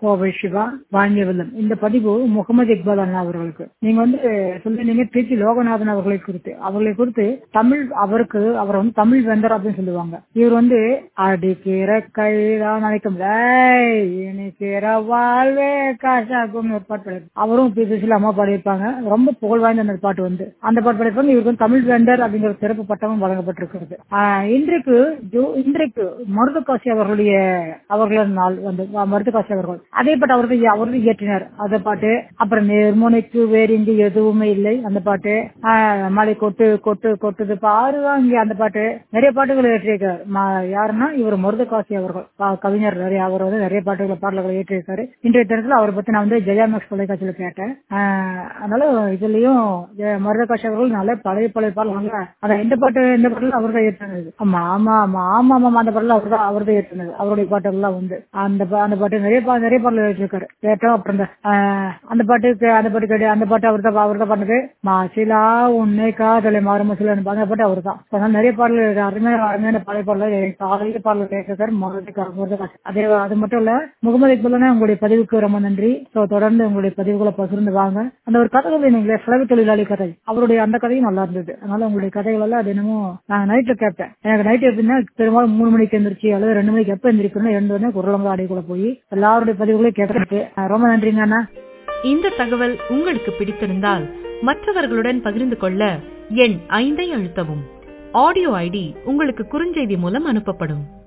கோவை சிவா வாங்கியவல்லம் இந்த பதிவு முகமது இக்பால் அண்ணா அவர்களுக்கு நீங்க வந்து சொல்லிருந்தீங்க திருச்சி லோகநாதன் அவர்களை குறித்து அவர்களை குறித்து தமிழ் அவருக்கு அவர் வந்து தமிழ் வெந்தர் அப்படின்னு சொல்லுவாங்க இவர் வந்து அடிக்கிற கைதான் நினைக்கும் இனிக்கிற வாழ்வே காசாக்கும் ஒரு பாட்டு பாடியிருப்பார். அவரும் பி சுசிலா அம்மா பாடியிருப்பாங்க ரொம்ப புகழ் வாய்ந்த அந்த பாட்டு வந்து அந்த பாட்டு பாடியிருப்பாங்க இவருக்கு வந்து தமிழ் வெண்டர் அப்படிங்கிற ஒரு சிறப்பு பட்டமும் வழங்கப்பட்டிருக்கிறது ஆஹ் இன்றைக்கு ஜோ- இன்றைக்கு மருதுகாசி அவர்களுடைய அவர்களின் நாள் வந்து அஹ் மருதுகாசி அவர்கள் அதே பாட்டு அவர்கள் அவர்கள் இயற்றினார் அந்த பாட்டு அப்புறம் நெர்முனைக்கு வேறு இங்கு எதுவுமே இல்லை அந்த பாட்டு ஆஹ் மலை கொட்டு கொட்டு கொட்டுது பாரு அங்கே அந்த பாட்டு நிறைய பாட்டுகள் இயற்றியிருக்கார் ம- யாருன்னா இவர் மருதுகாசி அவர்கள் ஆஹ் கவிஞர் நிறைய அவர் வந்து நிறைய பாட்டுகளை பாடல்களை இயற்றியிருக்காரு இன்றைய தினத்துல அவரை பத்தி நான் வந்து ஜெயா மேக்ஸ் தொலைக்காட்சியில கேட்டேன் ஆஹ் அதனால இதுலயும் ஜெ- மருதகாசி அவர்கள் நல்ல பழைய பழைய பாடல்கள் அதான் இந்த பாட்டு இந்த பாட்டுல அவர் தான் ஏற்றினது ஆமா ஆமா ஆமா ஆமா ஆமா அந்த பாட்டுல அவர் தான் அவர் தான் ஏற்றினது அவருடைய பாட்டுகள்லாம் வந்து அந்த பா- அந்த பாட்டு நிறைய பா- நிறைய பாடல் எழுதியிருக்காரு கேட்டோம் அப்புறம் இந்த ஆஹ் அந்த பாட்டு கே- அந்த பாட்டு கேட்டு அந்த பாட்டு அவர் தான் அவர் தான் பண்ணது மாசிலா உன்னை காதலை மாறுமசில அந்த பாட்டு அவர் தான் அதனால நிறைய பாடல் எழுதி- அருமையான அருமையான பழைய பாடல் காலையில பாடல் கேட்டிருக்காரு மருதகா- மருதகாசி அதே அது மட்டும் இல்ல முகமது இக்புல்லனா உங்களுடைய பதிவுக்கு ரொம்ப நன்றி சோ தொடர்ந்து உங்களுடைய பதிவுகளை பகிர்ந்து வாங்க அந்த ஒரு கதை சொன்னீங்களே சிலவு தொழிலாளி கதை அவருடைய அந்த கதையும் நல்லா இருந்தது அதனால உங்களுடைய கதைகள் எல்லாம் தினமும் நான் நைட்ல கேட்பேன் எனக்கு நைட் எப்படின்னா பெரும்பாலும் மூணு மணிக்கு எந்திரிச்சு அல்லது ரெண்டு மணிக்கு எப்ப எந்திரிக்கணும் ரெண்டு உடனே குரலங்க அடைக்குள்ள போய் எல்லாருடைய பதிவுகளையும் கேட்கறதுக்கு ரொம்ப நன்றிங்க அண்ணா இந்த தகவல் உங்களுக்கு பிடித்திருந்தால் மற்றவர்களுடன் பகிர்ந்து கொள்ள எண் ஐந்தை அழுத்தவும் ஆடியோ ஐடி உங்களுக்கு குறுஞ்செய்தி மூலம் அனுப்பப்படும்